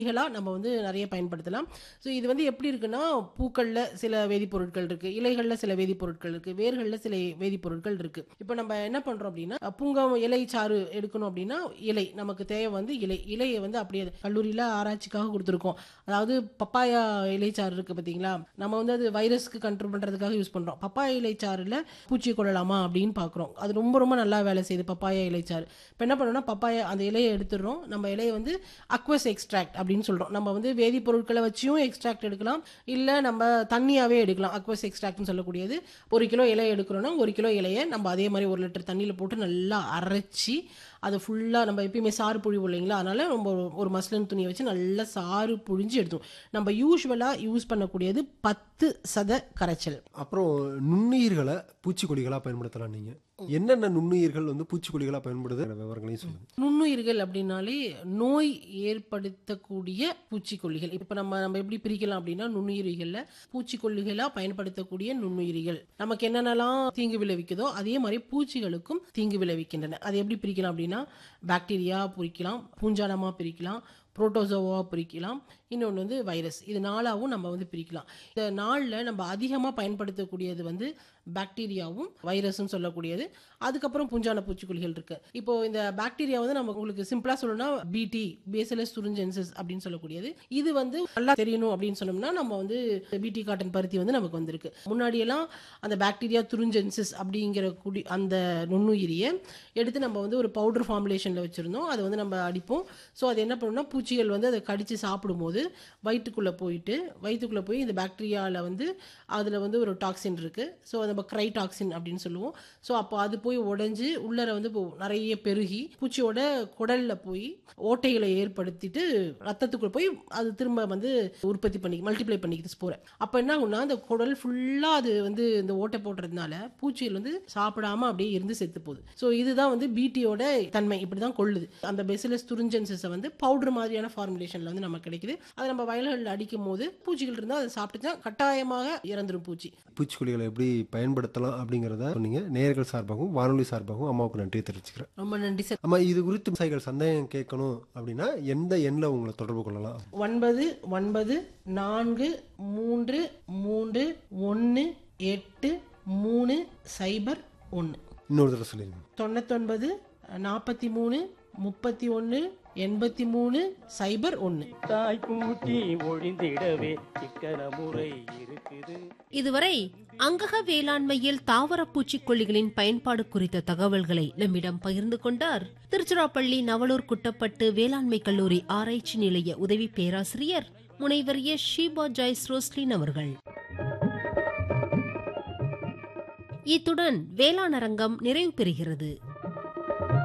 இலைகளா நம்ம வந்து நிறைய பயன்படுத்தலாம் ஸோ இது வந்து எப்படி இருக்குன்னா பூக்களில் சில வேதிப்பொருட்கள் இருக்கு இலைகளில் சில வேதிப்பொருட்கள் இருக்கு வேர்களில் சில வேதிப்பொருட்கள் இருக்கு இப்போ நம்ம என்ன பண்றோம் அப்படின்னா பூங்காம் இலை சாறு எடுக்கணும் அப்படின்னா இலை நமக்கு தேவை வந்து இலை இலையை வந்து அப்படியே கல்லூரியில் ஆராய்ச்சிக்காக கொடுத்துருக்கோம் அதாவது பப்பாயா இலைச்சாறு இருக்கு பார்த்தீங்களா நம்ம வந்து அது வைரஸ்க்கு கண்ட்ரோல் பண்ணுறதுக்காக யூஸ் பண்ணுறோம் பப்பாயா இலைச்சாறில் பூச்சி கொள்ளலாமா அப்படின்னு பார்க்குறோம் அது ரொம்ப ரொம்ப நல்லா வேலை செய்யுது பப்பாயா இலைச்சாறு இப்போ என்ன பண்ணோம்னா பப்பாயா அந்த இலையை எடுத்துடுறோம் நம்ம இலையை வந்து அக்வஸ் எக்ஸ்ட்ராக்ட் அப்படின்னு சொல்கிறோம் நம்ம வந்து வேதிப்பொருட்களை வச்சியும் எக்ஸ்ட்ராக்ட் எடுக்கலாம் இல்லை நம்ம தண்ணியாகவே எடுக்கலாம் அக்வஸ் எக்ஸ்ட்ராக்ட்னு சொல்லக்கூடியது ஒரு கிலோ இலை எடுக்கிறோன்னா ஒரு கிலோ இலையை நம்ம அதே மாதிரி ஒரு லிட்டர் தண்ணியில் போட்டு நல்லா அரைச்சி அது ஃபுல்லாக நம்ம எப்பயுமே சாறு புழிவு இல்லைங்களா அதனால நம்ம ஒரு மஸ்லின் துணியை வச்சு நல்லா சாறு புழிஞ்சு எடுத்தோம் நம்ம யூஸ்வலாக யூஸ் பண்ணக்கூடியது பத்து சத கரைச்சல் அப்புறம் நுண்ணுயிர்களை பூச்சிக்கொல்லிகளாக பயன்படுத்தலாம் நீங்கள் என்னென்ன நுண்ணுயிர்கள் வந்து பூச்சிக்கொல்லிகளாக பயன்படுது விவரங்களையும் சொல்லுங்கள் நுண்ணுயிர்கள் அப்படின்னாலே நோய் ஏற்படுத்தக்கூடிய பூச்சிக்கொல்லிகள் இப்போ நம்ம நம்ம எப்படி பிரிக்கலாம் அப்படின்னா நுண்ணுயிரிகளில் பூச்சிக்கொல்லிகளா பயன்படுத்தக்கூடிய நுண்ணுயிரிகள் நமக்கு என்னென்னலாம் தீங்கு விளைவிக்குதோ அதே மாதிரி பூச்சிகளுக்கும் தீங்கு விளைவிக்கின்றன அது எப்படி பிரிக்கலாம் அப்படின்னா பாக்டீரியா பிரிக்கலாம் பூஞ்சானமா பிரிக்கலாம் புரோட்டோசோவா பிரிக்கலாம் இன்னொன்று வந்து வைரஸ் இது நாலாவும் நம்ம வந்து பிரிக்கலாம் இந்த நாளில் நம்ம அதிகமாக பயன்படுத்தக்கூடியது வந்து பாக்டீரியாவும் வைரஸும் சொல்லக்கூடியது அதுக்கப்புறம் பூஞ்சான பூச்சிக்கொல்லிகள் இருக்கு இப்போ இந்த பாக்டீரியா வந்து நம்ம உங்களுக்கு சிம்பிளா சொல்லணும்னா பிடி பேசலஸ் துரிஞ்சென்சஸ் அப்படின்னு சொல்லக்கூடியது இது வந்து நல்லா தெரியணும் அப்படின்னு சொன்னோம்னா நம்ம வந்து பிடி காட்டன் பருத்தி வந்து நமக்கு வந்திருக்கு முன்னாடி எல்லாம் அந்த பாக்டீரியா துரிஞ்சென்சஸ் அப்படிங்கிற குடி அந்த நுண்ணுயிரியை எடுத்து நம்ம வந்து ஒரு பவுடர் ஃபார்முலேஷனில் வச்சுருந்தோம் அதை வந்து நம்ம அடிப்போம் ஸோ அது என்ன பண்ணணும்னா பூச்சிகள் வந்து அதை கடித்து சாப்பிடும்போது வயிற்றுக்குள்ளே போயிட்டு வயிற்றுக்குள்ளே போய் இந்த பாக்டீரியாவில் வந்து அதில் வந்து ஒரு டாக்ஸின் இருக்குது ஸோ நம்ம க்ரை டாக்ஸின் அப்படின்னு சொல்லுவோம் ஸோ அப்போ அது போய் உடைஞ்சு உள்ளர வந்து இப்போ நிறைய பெருகி பூச்சியோட குடலில் போய் ஓட்டைகளை ஏற்படுத்திட்டு ரத்தத்துக்குள்ள போய் அது திரும்ப வந்து உற்பத்தி பண்ணி மல்டிப்ளை பண்ணிக்குது ஸ்போரை அப்போ என்ன ஆகும்னா அந்த குடல் ஃபுல்லாக அது வந்து இந்த ஓட்டை போடுறதுனால பூச்சிகள் வந்து சாப்பிடாம அப்படியே இருந்து செத்து போகுது ஸோ இதுதான் வந்து பிடியோட தன்மை இப்படி தான் கொள்ளுது அந்த பெசிலஸ் துரிஞ்சன்சஸை வந்து பவுடர் மாதிரியான ஃபார்முலேஷனில் வந்து நமக்கு கிடைக்குது அதை நம்ம வயல்களில் அடிக்கும் போது பூச்சிகள் இருந்தால் அதை சாப்பிட்டுச்சா கட்டாயமாக இறந்துடும் பூச்சி பூச்சிக்கொல்லிகளை எப்படி பயன்படுத்தலாம் அப்படிங்கிறத சொன்னீங்க நேயர்கள் சார்பாகவும் வானொலி சார்பாகவும் அம்மாவுக்கு நன்றி தெரிவிச்சுக்கிறேன் ரொம்ப நன்றி சார் அம்மா இது குறித்து விவசாயிகள் சந்தேகம் கேட்கணும் அப்படின்னா எந்த எண்ணில் உங்களை தொடர்பு கொள்ளலாம் ஒன்பது ஒன்பது நான்கு மூன்று மூன்று ஒன்று எட்டு மூணு சைபர் ஒன்று இன்னொரு தடவை சொல்லிடுங்க தொண்ணூத்தொன்பது நாற்பத்தி மூணு முப்பத்தி ஒன்று எண்பத்தி மூணு சைபர் ஒன்று தாய் கூட்டி ஒழிந்திடவே இக்கன முறை இருக்குது இதுவரை அங்கக வேளாண்மையில் தாவர பூச்சிக்கொல்லிகளின் பயன்பாடு குறித்த தகவல்களை நம்மிடம் பகிர்ந்து கொண்டார் திருச்சிராப்பள்ளி நவலூர் குட்டப்பட்டு வேளாண்மை கல்லூரி ஆராய்ச்சி நிலைய உதவி பேராசிரியர் முனைவர் எஸ் ஷீபா ஜாய்ஸ் ரோஸ்லின் அவர்கள் இத்துடன் வேளாண் அரங்கம் நிறைவு பெறுகிறது